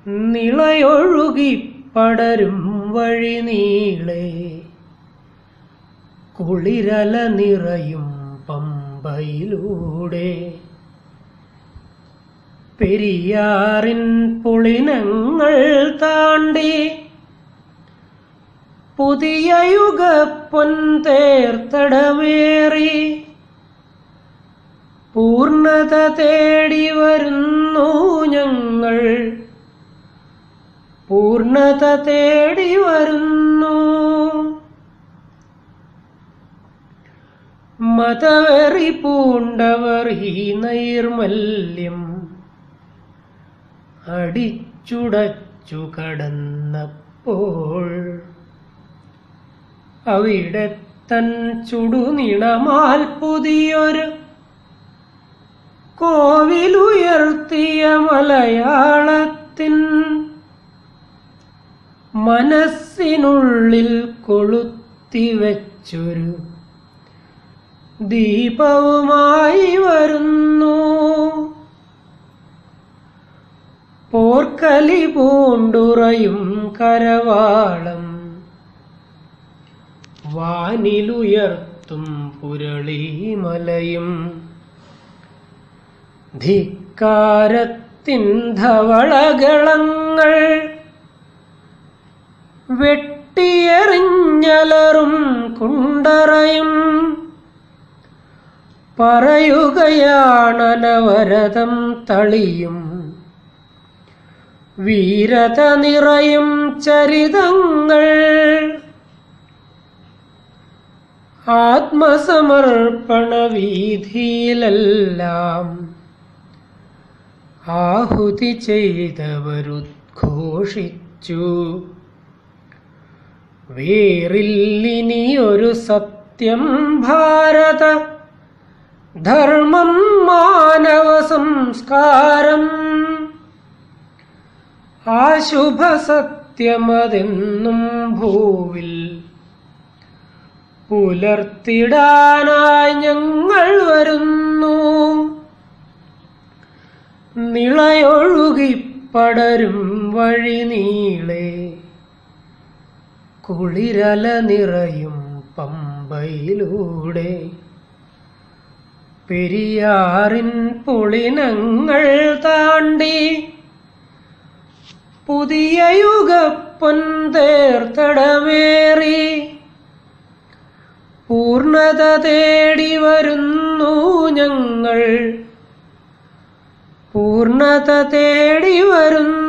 നിളയൊഴുകി പടരും വഴി നീളെ കുളിരല നിറയും പമ്പയിലൂടെ പെരിയാറിൻ പുളിനങ്ങൾ താണ്ടി പുതിയ യുഗ പൊൻതേർത്തടമേറി പൂർണത തേടി വരുന്നു ഞങ്ങൾ പൂർണത തേടി വരുന്നു മതവെറി പൂണ്ടവർ ഈ നൈർമല്യം അടിച്ചുടച്ചു കടന്നപ്പോൾ അവിടെ തൻ ചുടുനിണമാൽ പുതിയൊരു കോവിലുയർത്തിയ മലയാളത്തിൻ മനസ്സിനുള്ളിൽ കൊളുത്തിവെച്ചൊരു ദീപവുമായി വരുന്നു പോർക്കലി പൂണ്ടുറയും കരവാളം വാനിലുയർത്തും പുരളീമലയും ധിക്കാരത്തിൻ ധവളകളങ്ങൾ വെട്ടിയെറിഞ്ഞലറും കുണ്ടറയും പറയുകയാണനവരതം തളിയും വീരത നിറയും ചരിതങ്ങൾ ആത്മസമർപ്പണ വീതിയിലെല്ലാം ആഹുതി ചെയ്തവരുദ്ഘോഷിച്ചു വേറില്ലിനിയൊരു സത്യം ഭാരത ധർമ്മം മാനവ സംസ്കാരം ആശുഭ സത്യമതെന്നും ഭൂവിൽ പുലർത്തിടാനായി ഞങ്ങൾ വരുന്നു നിളയൊഴുകി പടരും വഴി നീളെ കുളിരല നിറയും പമ്പയിലൂടെ പെരിയാറിൻ പുളിനങ്ങൾ താണ്ടി പുതിയ യുഗപ്പൊൻ തേർത്തടമേറി പൂർണത തേടി വരുന്നു ഞങ്ങൾ പൂർണത തേടി വരുന്നു